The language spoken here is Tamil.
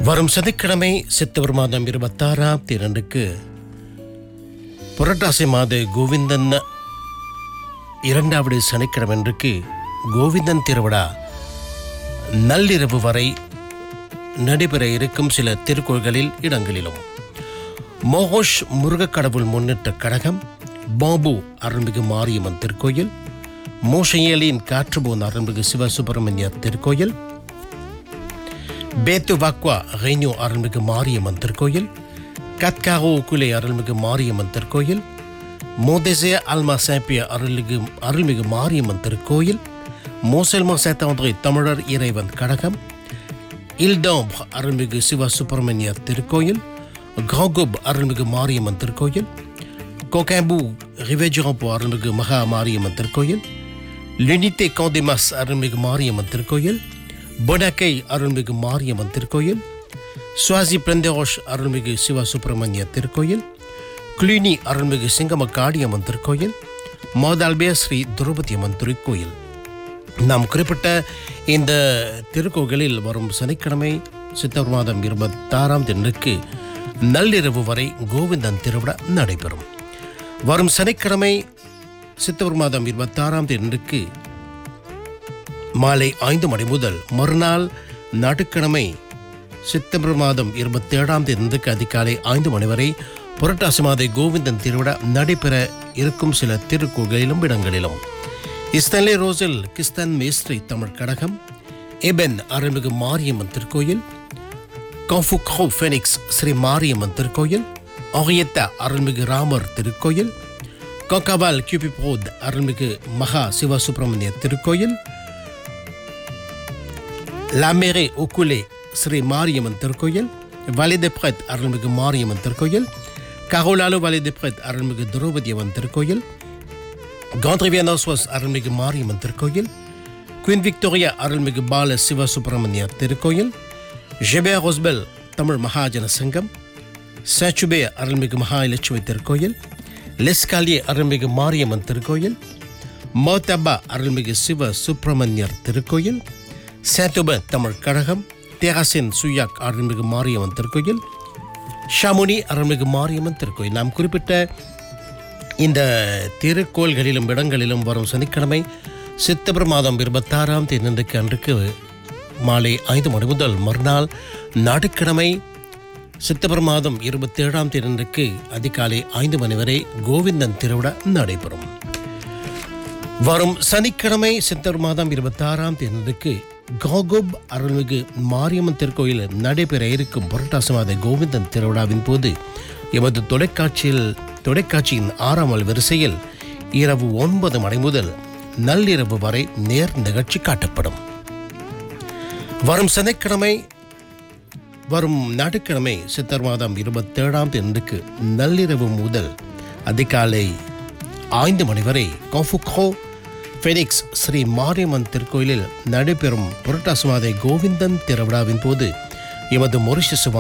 வரும் சனிக்கிழமை செப்டம்பர் மாதம் இருபத்தாறாம் தேதிக்கு புரட்டாசி மாத கோவிந்தன் இரண்டாவது சனிக்கிழமைக்கு கோவிந்தன் திருவிழா நள்ளிரவு வரை நடைபெற இருக்கும் சில திருக்கோள்களில் இடங்களிலும் மோகோஷ் முருகக்கடவுள் முன்னேற்ற கழகம் பாபு அருள்மிகு மாரியம்மன் திருக்கோயில் மோஷையலின் காற்றுபோன் அருள்மிகு சிவசுப்பிரமணிய திருக்கோயில் பேத்து வாக்வா ரெய்னியோ அருள்மிகு மாரியம்மன் திருக்கோயில் கத்காரோ குலே அருள்மிகு மாரியம்மன் திருக்கோயில் மோதேசே அல்மா சேப்பிய அருள்மிகு அருள்மிகு மாரியம்மன் திருக்கோயில் மோசெல்மா சேத்தாந்திரை தமிழர் இறைவன் கழகம் இல்டாம் அருள்மிகு சிவ சுப்பிரமணிய திருக்கோயில் காகுப் அருள்மிகு மாரியம்மன் திருக்கோயில் கோகாம்பு ரிவேஜிரம்பு அருள்மிகு மகா மாரியம்மன் திருக்கோயில் லுனித்தே காந்திமாஸ் அருள்மிகு மாரியம்மன் திருக்கோயில் பொடக்கை அருள்மிகு மாரியம்மன் திருக்கோயில் சுவாசி பிரந்தோஷ் அருள்மிகு சிவ சுப்பிரமணிய திருக்கோயில் குளினி அருள்மிகு சிங்கம காளியம்மன் திருக்கோயில் மோதால்பிய ஸ்ரீ துரபதி அம்மன் திருக்கோயில் நாம் குறிப்பிட்ட இந்த திருக்கோயிலில் வரும் சனிக்கிழமை சித்தர் மாதம் இருபத்தாறாம் தினருக்கு நள்ளிரவு வரை கோவிந்தன் திருவிழா நடைபெறும் வரும் சனிக்கிழமை சித்தவர் மாதம் இருபத்தாறாம் தினருக்கு மாலை ஐந்து மணி முதல் மறுநாள் நடுக்கிழமை செப்டம்பர் மாதம் இருபத்தேழாம் தேதிக்கு அதிகாலை ஐந்து மணி வரை புரட்டாசி மாத கோவிந்தன் திருவிழா நடைபெற இருக்கும் சில திருக்கோயிலும் இடங்களிலும் இஸ்தன்லே ரோசில் கிறிஸ்தன் மேஸ்திரி தமிழ் கழகம் எபென் அருள்மிகு மாரியம்மன் திருக்கோயில் காஃபுகோ ஃபெனிக்ஸ் ஸ்ரீ மாரியம்மன் திருக்கோயில் ஒகையத்தா அருள்மிகு ராமர் திருக்கோயில் கோகாபால் கியூபிபோத் அருள்மிகு மகா சிவ சுப்பிரமணிய திருக்கோயில் லாமேரே ஒக்குலே ஸ்ரீ மாரியம்மன் திருக்கோயில் வலை de Prêtre அருள்மிகு மாரியம்மன் திருக்கோயில் கரோலாலோ வலை de Prêtre அருள்மிகு திரௌபதியம்மன் திருக்கோயில் காந்திரிவியனோஸ்வஸ் அருள்மிகு மாரியம்மன் திருக்கோயில் குயின் விக்டோரியா அருள்மிகு பால சிவ சுப்பிரமணிய திருக்கோயில் ஜெபே ரோஸ்பெல் தமிழ் மகாஜன சங்கம் சேச்சுபே அருள்மிகு மகாலட்சுமி திருக்கோயில் லெஸ்காலியே அருள்மிகு மாரியம்மன் திருக்கோயில் மோத்தபா அருள்மிகு சிவ சுப்பிரமணியர் திருக்கோயில் சேத்துப தமிழ் கழகம் தேகாசின் சுயாக் அருள்மிகு மாரியம்மன் திருக்கோயில் ஷாமுனி அருள்மிகு மாரியம்மன் திருக்கோயில் நாம் குறிப்பிட்ட இந்த திருக்கோள்களிலும் இடங்களிலும் வரும் சனிக்கிழமை சித்தம்பர் மாதம் இருபத்தாறாம் தேதிக்கு அன்றைக்கு மாலை ஐந்து மணி முதல் மறுநாள் நடுக்கிழமை சித்தம்பர் மாதம் இருபத்தேழாம் தேதிக்கு அதிகாலை ஐந்து மணி வரை கோவிந்தன் திருவிழா நடைபெறும் வரும் சனிக்கிழமை சித்தர் மாதம் இருபத்தாறாம் தேதிக்கு கோகுப் அருள்மிகு மாரியம்மன் திருக்கோயில் நடைபெற இருக்கும் புரட்டாசி மாத கோவிந்தன் திருவிழாவின் போது எமது தொலைக்காட்சியில் தொலைக்காட்சியின் ஆறாம் நாள் வரிசையில் இரவு ஒன்பது மணி முதல் நள்ளிரவு வரை நேர் நிகழ்ச்சி காட்டப்படும் வரும் சனிக்கிழமை வரும் ஞாயிற்றுக்கிழமை சித்தர் மாதம் இருபத்தேழாம் தேதிக்கு நள்ளிரவு முதல் அதிகாலை ஐந்து மணி வரை காஃபுகோ ஃபெனிக்ஸ் ஸ்ரீ மாரியம்மன் திருக்கோயிலில் நடைபெறும் புரட்டாசி மாத கோவிந்தன் திருவிழாவின் போது எமது மொரிஷஸ்